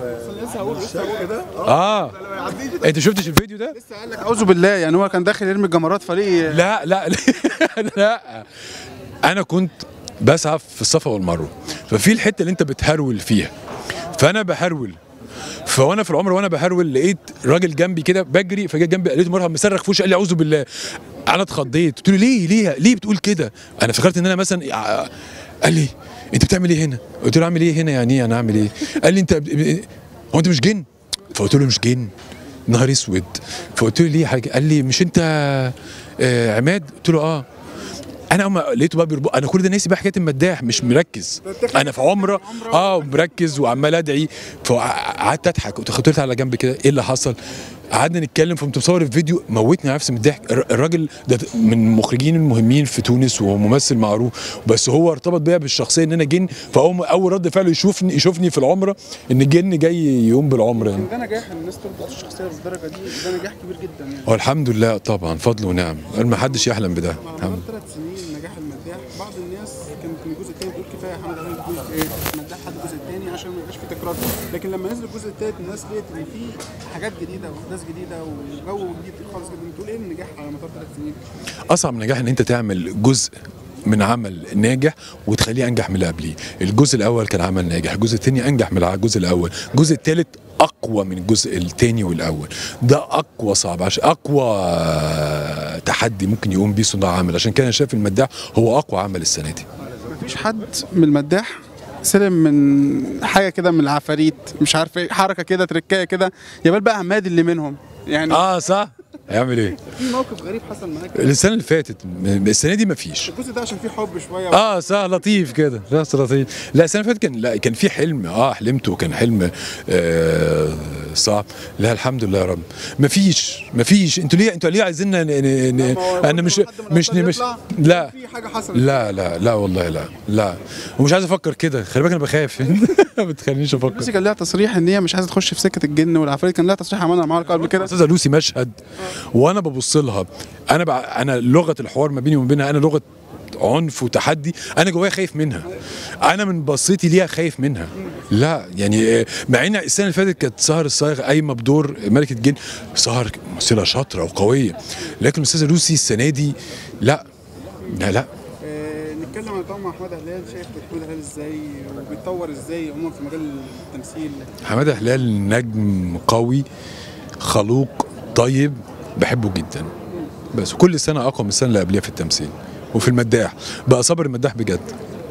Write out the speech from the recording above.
لسه هقول لسه هقول كده اه انت شفتش الفيديو ده لسه قال لك اعوذ بالله يعني هو كان داخل يرمي الجمرات فريق لا لا لا انا كنت بسعى في الصفا والمروه ففي الحته اللي انت بتهرول فيها فانا بهرول فوانا في العمر وانا بهرول لقيت راجل جنبي كده بجري فجاء جنبي لقيته مرهب مصرخ في وشي قال لي اعوذ بالله انا اتخضيت قلت له ليه ليه ليه بتقول كده انا فكرت ان انا مثلا ع- قال لي انت بتعمل ايه هنا قلت له اعمل ايه هنا يعني ايه انا اعمل ايه قال لي انت ب- هو انت مش جن فقلت له مش جن نهار اسود فقلت له ليه حاجه قال لي مش انت آه عماد قلت له اه انا اما لقيته بقى بيربط انا كل ده ناسي بقى حكايه المداح مش مركز انا في عمره اه مركز وعمال ادعي فقعدت اضحك قلت خدت على جنب كده ايه اللي حصل قعدنا نتكلم فقمت مصور الفيديو موتني على نفسي من الضحك الر- الراجل ده من المخرجين المهمين في تونس وممثل معروف بس هو ارتبط بيا بالشخصيه ان انا جن فاول اول رد فعله يشوفني يشوفني في العمره ان جن جاي يقوم بالعمره يعني ده نجاح الناس تربط الشخصيه بالدرجه دي ده نجاح كبير جدا يعني هو الحمد لله طبعا فضل ونعم ما حدش يحلم بده على مدار ثلاث سنين نجاح المداح بعض الناس كانت من الجزء الثاني بتقول كفايه حمد علي الجزء ايه مداح حد الجزء الثاني عشان ما يبقاش في تكرار لكن لما نزل الجزء الثالث الناس لقيت ان في حاجات جديده واحداث جديده وجو جديد خالص جدا بتقول ايه النجاح على مدار ثلاث سنين اصعب نجاح ان انت تعمل جزء من عمل ناجح وتخليه انجح من اللي قبليه الجزء الاول كان عمل ناجح الجزء الثاني انجح من الجزء الاول الجزء الثالث اقوى من الجزء الثاني والاول ده اقوى صعب عشان اقوى تحدي ممكن يقوم بيه صناع عمل عشان كده انا شايف المداح هو اقوى عمل السنه دي مفيش حد من المداح سلم من حاجه كده من العفاريت مش عارف ايه حركه كده تركايه كده يا بال بقى عماد اللي منهم يعني اه صح هيعمل ايه في موقف غريب حصل معاك السنه اللي فاتت م- السنه دي مفيش الجزء ده عشان فيه حب شويه اه صح لطيف كده بس لطيف لا السنه اللي فاتت كان لا كان في حلم اه حلمته كان حلم آه صعب لا الحمد لله يا رب مفيش مفيش انتوا ليه انتوا ليه عايزين ن... ن... ن... انا مش مش مش لا في حاجه حصلت لا لا لا والله لا لا ومش عايز افكر كده خلي بالك انا بخاف ما بتخلينيش افكر لوسي كان لها تصريح ان هي مش عايزه تخش في سكه الجن والعفاريت كان لها تصريح عملنا معاها قبل كده استاذه لوسي مشهد وانا ببص لها انا بع... انا لغه الحوار ما بيني وما بينها انا لغه عنف وتحدي انا جوايا خايف منها انا من بصيتي ليها خايف منها لا يعني آه، مع ان السنه اللي فاتت كانت سهر الصايغ قايمه بدور ملكه جن سهر ممثله شاطره وقويه لكن الاستاذه لوسي السنه دي لا لا لا آه نتكلم عن طبعا احمد هلال شايف محمود هلال ازاي وبيتطور ازاي عموما في مجال التمثيل حماده هلال نجم قوي خلوق طيب بحبه جدا بس كل سنه اقوى من السنه اللي قبلها في التمثيل وفي المداح بقى صابر المداح بجد